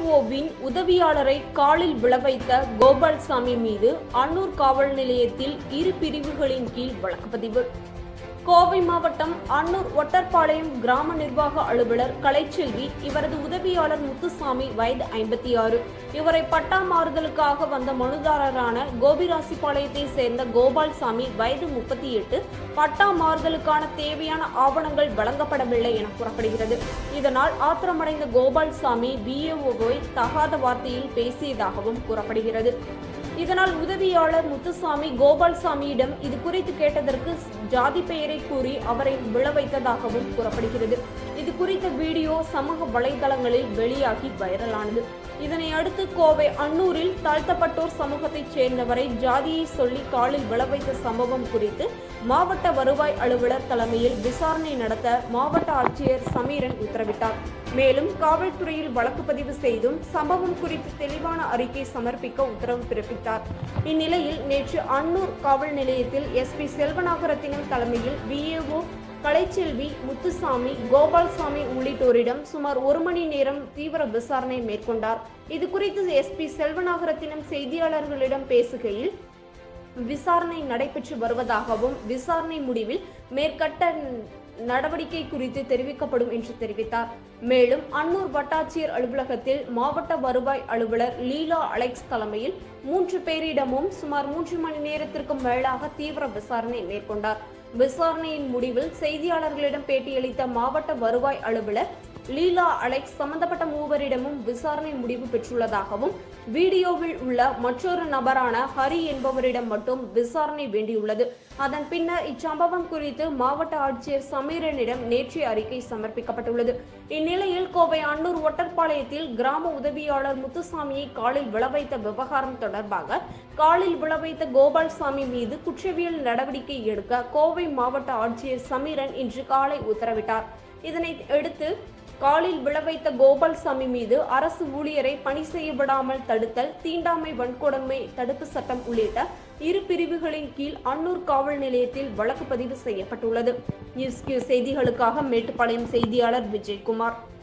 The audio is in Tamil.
பிஏஓவின் உதவியாளரை காலில் விழவைத்த கோபால்சாமி மீது அன்னூர் காவல் நிலையத்தில் இரு பிரிவுகளின் கீழ் வழக்கு பதிவு கோவை மாவட்டம் அன்னூர் ஒட்டர்பாளையம் கிராம நிர்வாக அலுவலர் கலைச்செல்வி இவரது உதவியாளர் முத்துசாமி வயது ஐம்பத்தி ஆறு இவரை பட்டா மாறுதலுக்காக வந்த மனுதாரரான கோபிராசிபாளையத்தை சேர்ந்த கோபால்சாமி வயது முப்பத்தி எட்டு பட்டா மாறுதலுக்கான தேவையான ஆவணங்கள் வழங்கப்படவில்லை என கூறப்படுகிறது இதனால் ஆத்திரமடைந்த கோபால்சாமி பிஏஓவை தகாத வார்த்தையில் பேசியதாகவும் கூறப்படுகிறது இதனால் உதவியாளர் முத்துசாமி கோபால்சாமியிடம் இது குறித்து கேட்டதற்கு ஜாதி பெயரை கூறி அவரை விழ வைத்ததாகவும் கூறப்படுகிறது இது குறித்த வீடியோ சமூக வலைதளங்களில் வெளியாகி வைரலானது இதனை அடுத்து கோவை அன்னூரில் தாழ்த்தப்பட்டோர் சமூகத்தைச் சேர்ந்தவரை ஜாதியை சொல்லி காலில் விழ வைத்த சம்பவம் குறித்து மாவட்ட வருவாய் அலுவலர் தலைமையில் விசாரணை நடத்த மாவட்ட ஆட்சியர் சமீரன் உத்தரவிட்டார் மேலும் காவல்துறையில் வழக்கு பதிவு செய்தும் சம்பவம் குறித்து தெளிவான அறிக்கை சமர்ப்பிக்க உத்தரவு பிறப்பித்தார் இந்நிலையில் நேற்று அன்னூர் காவல் நிலையத்தில் எஸ்பி செல்வநாகரத்தினம் தலைமையில் விஏஓ கலைச்செல்வி முத்துசாமி கோபால்சாமி உள்ளிட்டோரிடம் சுமார் ஒரு மணி நேரம் தீவிர விசாரணை மேற்கொண்டார் இது குறித்து எஸ்பி செல்வநாகரத்தினம் செய்தியாளர்களிடம் பேசுகையில் விசாரணை நடைபெற்று வருவதாகவும் விசாரணை முடிவில் மேற்கட்ட நடவடிக்கை குறித்து தெரிவிக்கப்படும் என்று தெரிவித்தார் மேலும் அன்னூர் வட்டாட்சியர் அலுவலகத்தில் மாவட்ட வருவாய் அலுவலர் லீலா அலெக்ஸ் தலைமையில் மூன்று பேரிடமும் சுமார் மூன்று மணி நேரத்திற்கும் மேலாக தீவிர விசாரணை மேற்கொண்டார் விசாரணையின் முடிவில் செய்தியாளர்களிடம் பேட்டியளித்த மாவட்ட வருவாய் அலுவலர் லீலா அலெக்ஸ் சம்பந்தப்பட்ட மூவரிடமும் விசாரணை முடிவு பெற்றுள்ளதாகவும் வீடியோவில் உள்ள மற்றொரு நபரான ஹரி என்பவரிடம் மட்டும் விசாரணை வேண்டியுள்ளது அதன் பின்னர் இச்சம்பவம் குறித்து மாவட்ட ஆட்சியர் சமீரனிடம் நேற்றைய அறிக்கை சமர்ப்பிக்கப்பட்டுள்ளது இந்நிலையில் கோவை அன்னூர் ஒட்டர்பாளையத்தில் கிராம உதவியாளர் முத்துசாமியை காலில் விழவைத்த விவகாரம் தொடர்பாக காலில் விழவைத்த கோபால்சாமி மீது குற்றவியல் நடவடிக்கை எடுக்க கோவை மாவட்ட ஆட்சியர் சமீரன் இன்று காலை உத்தரவிட்டார் இதனை அடுத்து காலில் விழவைத்த கோபால்சாமி மீது அரசு ஊழியரை பணி செய்ய விடாமல் தடுத்தல் தீண்டாமை வன்கொடுமை தடுப்பு சட்டம் உள்ளிட்ட இரு பிரிவுகளின் கீழ் அன்னூர் காவல் நிலையத்தில் வழக்கு பதிவு செய்யப்பட்டுள்ளது நியூஸ் கியூ செய்திகளுக்காக மேட்டுப்பாளையம் செய்தியாளர் விஜயகுமார்